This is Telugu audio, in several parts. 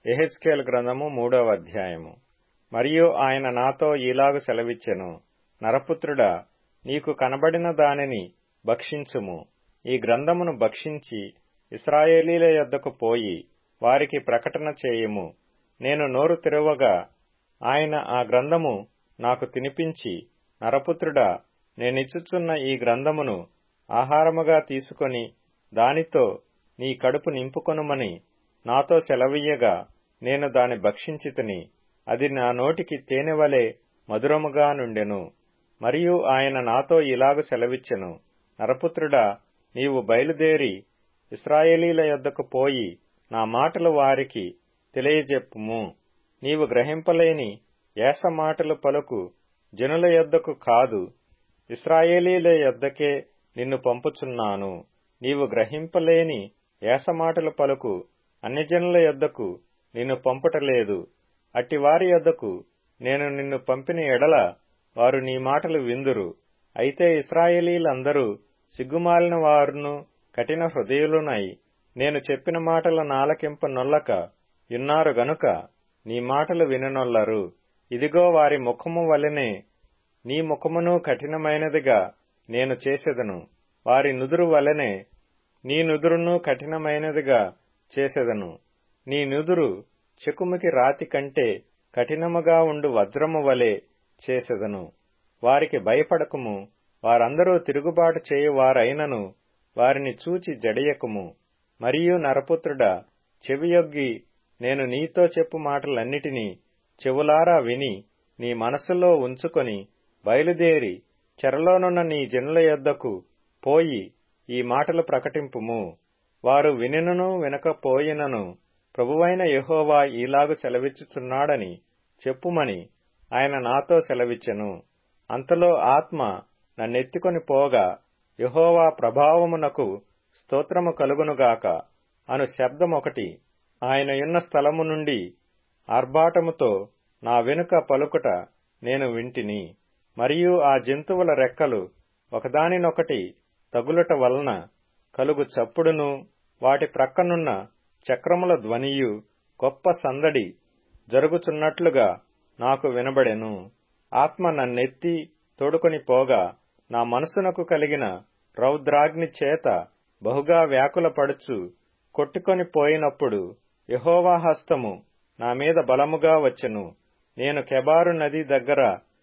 ఎహెచ్కేల్ గ్రంథము మూడవ అధ్యాయము మరియు ఆయన నాతో ఈలాగు సెలవిచ్చెను నరపుత్రుడా నీకు కనబడిన దానిని భక్షించుము ఈ గ్రంథమును భక్షించి ఇస్రాయేలీల యొద్దకు పోయి వారికి ప్రకటన చేయుము నేను నోరు తెరవగా ఆయన ఆ గ్రంథము నాకు తినిపించి నరపుత్రుడా నేనిచ్చుచున్న ఈ గ్రంథమును ఆహారముగా తీసుకొని దానితో నీ కడుపు నింపుకొనుమని నాతో సెలవీయగా నేను దాని భక్షించితిని అది నా నోటికి తేనెవలే మధురముగా నుండెను మరియు ఆయన నాతో ఇలాగు సెలవిచ్చెను నరపుత్రుడా నీవు బయలుదేరి ఇస్రాయేలీల యొద్దకు పోయి నా మాటలు వారికి తెలియజెప్పుము నీవు గ్రహింపలేని ఏస మాటలు పలుకు జనుల యొద్దకు కాదు ఇస్రాయేలీల యొద్దకే నిన్ను పంపుచున్నాను నీవు గ్రహింపలేని ఏసమాటలు పలుకు అన్యజనుల యొద్దకు నిన్ను పంపుటలేదు అట్టి వారి యొద్దకు నేను నిన్ను పంపిన ఎడల వారు నీ మాటలు విందురు అయితే ఇస్రాయేలీలందరూ సిగ్గుమాలిన వారును కఠిన హృదయులునై నేను చెప్పిన మాటల నాలకింప నొల్లక యున్నారు గనుక నీ మాటలు విననొల్లరు ఇదిగో వారి ముఖము వలెనే నీ ముఖమును కఠినమైనదిగా నేను చేసెదను వారి నుదురు వలెనే నీ నుదురును కఠినమైనదిగా చేసెదను నీ నుదురు చెకుముకి రాతి కంటే కఠినముగా ఉండు వజ్రము వలె చేసెదను వారికి భయపడకుము వారందరూ తిరుగుబాటు చేయువారైనను వారిని చూచి జడియకుము మరియు నరపుత్రుడా చెవియొగ్గి నేను నీతో చెప్పు మాటలన్నిటినీ చెవులారా విని నీ మనస్సులో ఉంచుకొని బయలుదేరి చెరలోనున్న నీ జనుల యొద్దకు పోయి ఈ మాటలు ప్రకటింపుము వారు వినినను వినకపోయినను ప్రభువైన యహోవా ఈలాగు సెలవిచ్చుచున్నాడని చెప్పుమని ఆయన నాతో సెలవిచ్చెను అంతలో ఆత్మ నన్నెత్తుకొని పోగా యహోవా ప్రభావమునకు స్తోత్రము కలుగునుగాక అను శబ్దమొకటి ఆయనయున్న స్థలము నుండి ఆర్భాటముతో నా వెనుక పలుకుట నేను వింటిని మరియు ఆ జంతువుల రెక్కలు ఒకదానినొకటి తగులుట వలన కలుగు చప్పుడును వాటి ప్రక్కనున్న చక్రముల ధ్వనియు గొప్ప సందడి జరుగుచున్నట్లుగా నాకు వినబడెను ఆత్మ నన్నెత్తి తోడుకొని పోగా నా మనసునకు కలిగిన రౌద్రాగ్ని చేత బహుగా వ్యాకులపడుచు కొట్టుకొని పోయినప్పుడు యహోవా హస్తము నా మీద బలముగా వచ్చెను నేను కెబారు నది దగ్గర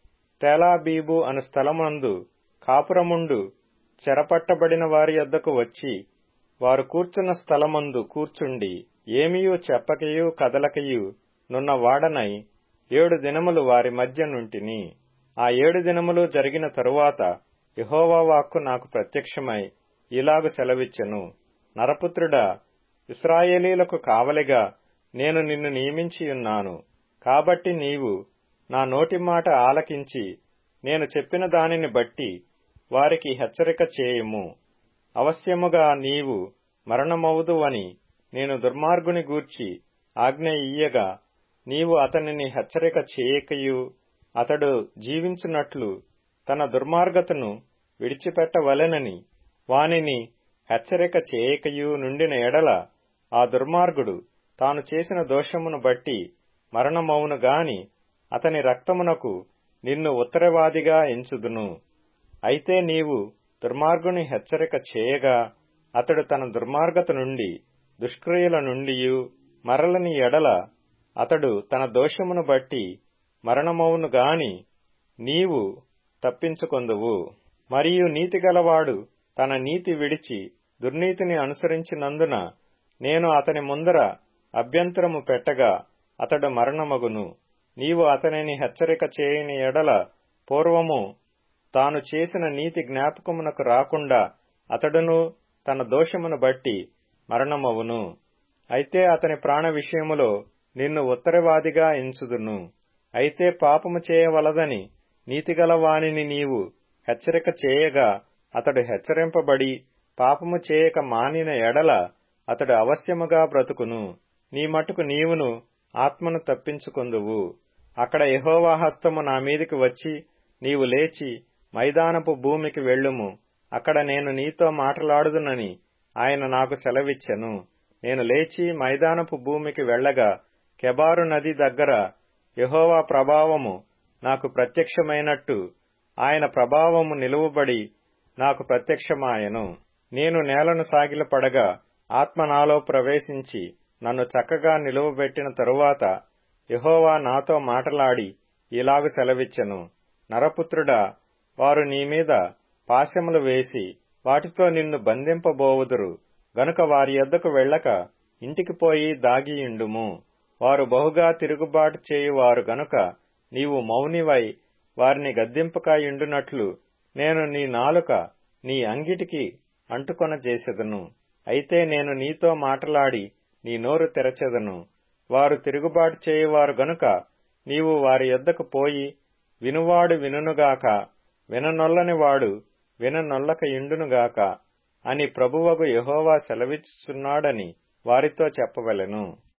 తేలాబీబు అను స్థలమందు కాపురముండు చెరపట్టబడిన వారి యొద్దకు వచ్చి వారు కూర్చున్న స్థలమందు కూర్చుండి ఏమియూ చెప్పకయు కదలకయు నున్న వాడనై ఏడు దినములు వారి మధ్య నుంటిని ఆ ఏడు దినములు జరిగిన తరువాత యహోవా వాక్కు నాకు ప్రత్యక్షమై ఇలాగు సెలవిచ్చెను నరపుత్రుడా ఇస్రాయేలీలకు కావలిగా నేను నిన్ను నియమించియున్నాను కాబట్టి నీవు నా నోటి మాట ఆలకించి నేను చెప్పిన దానిని బట్టి వారికి హెచ్చరిక చేయుము అవశ్యముగా నీవు మరణమవుదువని నేను దుర్మార్గుని గూర్చి ఆజ్ఞ ఇయ్యగా నీవు అతనిని హెచ్చరిక చేయకయు అతడు జీవించున్నట్లు తన దుర్మార్గతను విడిచిపెట్టవలెనని వానిని హెచ్చరిక చేయకయు నుండిన ఎడల ఆ దుర్మార్గుడు తాను చేసిన దోషమును బట్టి మరణమవును గాని అతని రక్తమునకు నిన్ను ఉత్తరవాదిగా ఎంచుదును అయితే నీవు దుర్మార్గుని హెచ్చరిక చేయగా అతడు తన దుర్మార్గత నుండి దుష్క్రియల నుండియు మరలని ఎడల అతడు తన దోషమును బట్టి మరణమవును గాని నీవు తప్పించుకొందువు మరియు నీతిగలవాడు తన నీతి విడిచి దుర్నీతిని అనుసరించినందున నేను అతని ముందర అభ్యంతరము పెట్టగా అతడు మరణమగును నీవు అతనిని హెచ్చరిక చేయని ఎడల పూర్వము తాను చేసిన నీతి జ్ఞాపకమునకు రాకుండా అతడును తన దోషమును బట్టి మరణమవును అయితే అతని ప్రాణ విషయములో నిన్ను ఉత్తరవాదిగా ఎంచుదును అయితే పాపము చేయవలదని నీతిగల వానిని నీవు హెచ్చరిక చేయగా అతడు హెచ్చరింపబడి పాపము చేయక మానిన ఎడల అతడు అవశ్యముగా బ్రతుకును నీ మటుకు నీవును ఆత్మను తప్పించుకొందువు అక్కడ యహోవా హస్తము నా మీదికి వచ్చి నీవు లేచి మైదానపు భూమికి వెళ్ళుము అక్కడ నేను నీతో మాట్లాడుదునని ఆయన నాకు సెలవిచ్చెను నేను లేచి మైదానపు భూమికి వెళ్ళగా కెబారు నది దగ్గర యహోవా ప్రభావము నాకు ప్రత్యక్షమైనట్టు ఆయన ప్రభావము నిలువబడి నాకు ప్రత్యక్షమాయెను నేను నేలను సాగిలపడగా ఆత్మ నాలో ప్రవేశించి నన్ను చక్కగా నిలువబెట్టిన తరువాత యహోవా నాతో మాటలాడి ఇలాగు సెలవిచ్చెను నరపుత్రుడా వారు నీమీద పాశములు వేసి వాటితో నిన్ను బంధింపబోవుదురు గనుక వారి యొద్దకు వెళ్ళక ఇంటికి పోయి దాగియుండుము వారు బహుగా తిరుగుబాటు చేయువారు గనుక నీవు మౌనివై వారిని గద్దింపకాయుండునట్లు నేను నీ నాలుక నీ అంగిటికి అంటుకొన చేసెదను అయితే నేను నీతో మాటలాడి నీ నోరు తెరచెదను వారు తిరుగుబాటు చేయువారు గనుక నీవు వారి యొద్దకు పోయి వినువాడు వినుగాక విననొల్లని వాడు విననొల్లక ఇండునుగాక అని ప్రభువగు యహోవా సెలవిచ్చుచున్నాడని వారితో చెప్పవలెను